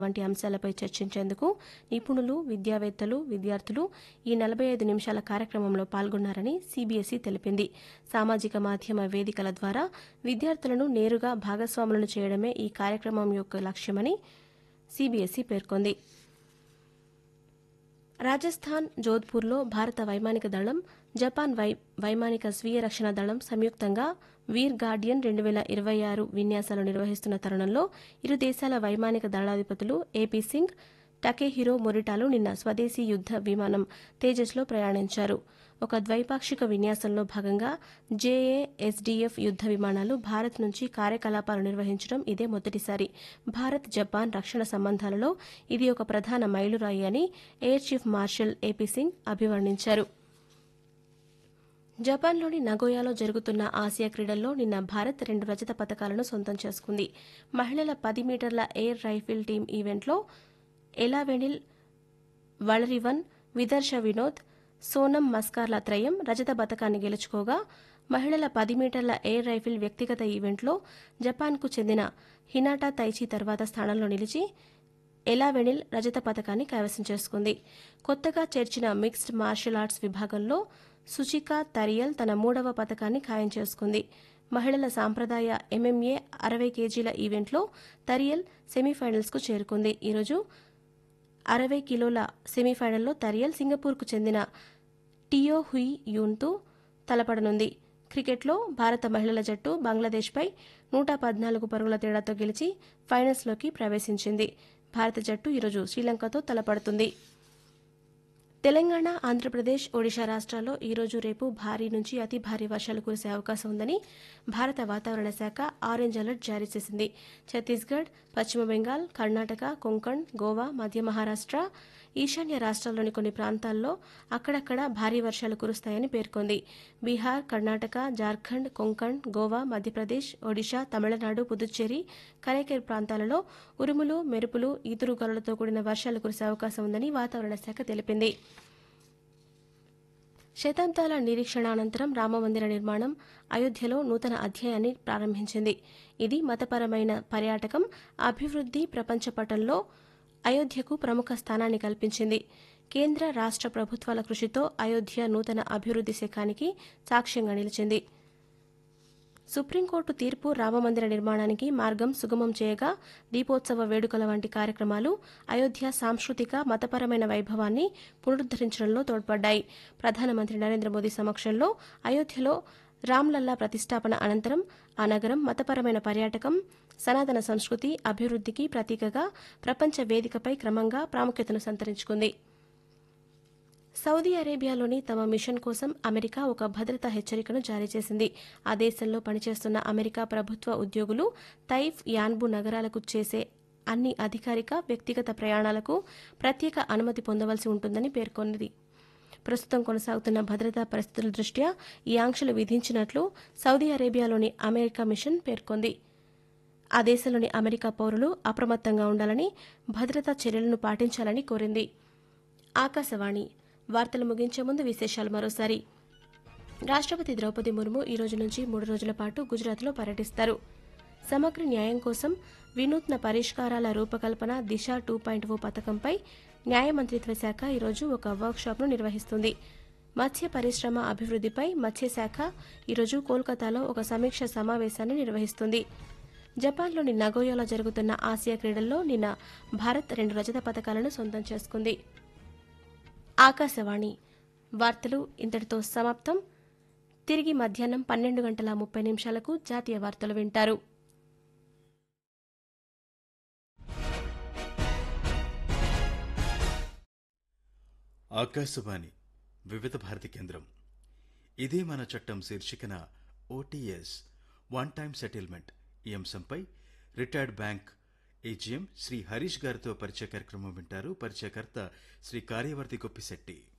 వంటి అంశాలపై చర్చించేందుకు నిపుణులు విద్యావేత్తలు విద్యార్థులు ఈ నలభై ఐదు నిమిషాల కార్యక్రమంలో పాల్గొన్నారని సీబీఎస్ఈ తెలిపింది సామాజిక మాధ్యమ వేదికల ద్వారా విద్యార్థులను నేరుగా భాగస్వాములను చేయడమే ఈ కార్యక్రమం యొక్క లక్ష్యమని సీబీఎస్ఈ పేర్కొంది రాజస్థాన్ జోధ్పూర్లో భారత వైమానిక దళం జపాన్ వై వైమానిక స్వీయ రక్షణ దళం సంయుక్తంగా వీర్ గార్డియన్ రెండు వేల ఇరవై ఆరు విన్యాసాలు నిర్వహిస్తున్న తరుణంలో ఇరు దేశాల వైమానిక దళాధిపతులు ఏపీ సింగ్ టకేహిరో మొరిటాలు నిన్న స్వదేశీ యుద్ద విమానం తేజస్లో ప్రయాణించారు ఒక ద్వైపాక్షిక విన్యాసంలో భాగంగా జేఏఎస్డీఎఫ్ యుద్ద విమానాలు భారత్ నుంచి కార్యకలాపాలు నిర్వహించడం ఇదే మొదటిసారి భారత్ జపాన్ రక్షణ సంబంధాలలో ఇది ఒక ప్రధాన మైలురాయి అని air chief marshal AP Singh అభివర్ణించారు జపాన్లోని నగోయాలో జరుగుతున్న ఆసియా క్రీడల్లో నిన్న భారత్ రెండు రజత పథకాలను సొంతం చేసుకుంది మహిళల పది మీటర్ల ఎయిర్ రైఫిల్ టీం ఈవెంట్లో ఎలావెనిల్ వళరివన్ విదర్శ వినోద్ సోనం మస్కార్ల త్రయం రజత పథకాన్ని గెలుచుకోగా మహిళల పది మీటర్ల ఎయిర్ రైఫిల్ వ్యక్తిగత ఈవెంట్లో జపాన్కు చెందిన హినాటా తైచి తర్వాత స్థానంలో నిలిచి ఎలావెనిల్ రజత పథకాన్ని కైవసం చేసుకుంది కొత్తగా చేర్చిన మిక్స్డ్ మార్షల్ ఆర్ట్స్ విభాగంలో సుచికా తరియల్ తన మూడవ పథకాన్ని ఖాయం చేసుకుంది మహిళల సాంప్రదాయ ఎంఎంఏ అరవై కేజీల ఈవెంట్లో తరియల్ సెమీఫైనల్స్కు చేరుకుంది ఈరోజు అరవై కిలోల సెమీఫైనల్లో తరియల్ సింగపూర్కు చెందిన టియో హుయి యూన్తో తలపడనుంది క్రికెట్లో భారత మహిళల జట్టు బంగ్లాదేశ్పై నూట పద్నాలుగు పరుగుల తేడాతో గెలిచి ఫైనల్స్లోకి ప్రవేశించింది భారత జట్టు ఈరోజు శ్రీలంకతో తలపడుతుంది తెలంగాణ ఆంధ్రప్రదేశ్ ఒడిశా రాష్ట్రాల్లో ఈ రోజు రేపు భారీ నుంచి అతి భారీ వర్షాలు కురిసే అవకాశం ఉందని భారత వాతావరణ శాఖ ఆరెంజ్ అలర్ట్ జారీ చేసింది ఛత్తీస్గఢ్ పశ్చిమ బెంగాల్ కర్ణాటక కొంకణ్ గోవా మధ్య మహారాష్ట్ర ఈశాన్య రాష్ట్రాల్లోని కొన్ని ప్రాంతాల్లో అక్కడక్కడ భారీ వర్షాలు కురుస్తాయని పేర్కొంది బీహార్ కర్ణాటక జార్ఖండ్ కొంకణ్ గోవా మధ్యప్రదేశ్ ఒడిశా తమిళనాడు పుదుచ్చేరి కరైకేర్ ప్రాంతాలలో ఉరుములు మెరుపులు ఈదురుగాలులతో కూడిన వర్షాలు కురిసే అవకాశం ఉందని వాతావరణ శాఖ తెలిపింది శతాబ్దాల నిరీక్షణ అనంతరం రామమందిర నిర్మాణం అయోధ్యలో నూతన అధ్యాయాన్ని ప్రారంభించింది ఇది మతపరమైన పర్యాటకం అభివృద్ది ప్రపంచ పటంలో అయోధ్యకు ప్రముఖ స్థానాన్ని కల్పించింది కేంద్ర రాష్ట్ర ప్రభుత్వాల కృషితో అయోధ్య నూతన అభివృద్ది శకానికి సాక్ష్యంగా నిలిచింది సుప్రీంకోర్టు తీర్పు రామమందిర నిర్మాణానికి మార్గం సుగమం చేయగా దీపోత్సవ వేడుకల వంటి కార్యక్రమాలు అయోధ్య సాంస్కృతిక మతపరమైన వైభవాన్ని పునరుద్దరించడంలో తోడ్పడ్డాయి ప్రధానమంత్రి నరేంద్ర మోదీ సమక్షంలో అయోధ్యలో రామ్లల్లా ప్రతిష్టాపన అనంతరం ఆ నగరం మతపరమైన పర్యాటకం సనాతన సంస్కృతి అభివృద్దికి ప్రతీకగా ప్రపంచ వేదికపై క్రమంగా ప్రాముఖ్యతను సంతరించుకుంది సౌదీ అరేబియాలోని తమ మిషన్ కోసం అమెరికా ఒక భద్రతా హెచ్చరికను జారీ చేసింది ఆ దేశంలో పనిచేస్తున్న అమెరికా ప్రభుత్వ ఉద్యోగులు తైఫ్ యాన్బు నగరాలకు చేసే అన్ని అధికారిక వ్యక్తిగత ప్రయాణాలకు ప్రత్యేక అనుమతి పొందవలసి ఉంటుందని పేర్కొన్నది ప్రస్తుతం కొనసాగుతున్న భద్రతా పరిస్థితుల దృష్ట్యా ఈ ఆంక్షలు విధించినట్లు సౌదీ అరేబియాలోని అమెరికా మిషన్ పేర్కొంది ఆ దేశంలోని అమెరికా పౌరులు అప్రమత్తంగా ఉండాలని భద్రతా చర్యలను పాటించాలని కోరింది ఆకాశవాణి వార్తలు ముగించే ముందు విశేషాలు మరోసారి రాష్ట్రపతి ద్రౌపది ముర్ము ఈ రోజు నుంచి మూడు రోజుల పాటు గుజరాత్లో పర్యటిస్తారు సమగ్ర న్యాయం కోసం వినూత్న పరిష్కారాల రూపకల్పన దిశ టూ పాయింట్ ఓ పథకంపై న్యాయ మంత్రిత్వ శాఖ ఈరోజు ఒక వర్క్షాప్ను నిర్వహిస్తుంది మత్స్య పరిశ్రమ అభివృద్దిపై మత్స్యశాఖ ఈరోజు కోల్కతాలో ఒక సమీక్ష సమావేశాన్ని నిర్వహిస్తుంది జపాన్లోని నగోయోలో జరుగుతున్న ఆసియా క్రీడల్లో నిన్న భారత్ రెండు రజత పథకాలను సొంతం చేసుకుంది ఆకాశవాణి వార్తలు ఇంతటితో సమాప్తం తిరిగి మధ్యాహ్నం పన్నెండు గంటల ముప్పై నిమిషాలకు జాతీయ వార్తలు వింటారు ఆకాశవాణి వివిధ భారతి కేంద్రం ఇదే మన చట్టం శీర్షికన ఓటీఎస్ వన్ టైం సెటిల్మెంట్ ఈ అంశంపై retired bank AGM Shri Harish గారితో పరిచయ కార్యక్రమం వింటారు పరిచయకర్త శ్రీ కార్యవర్తి గొప్పిశెట్టి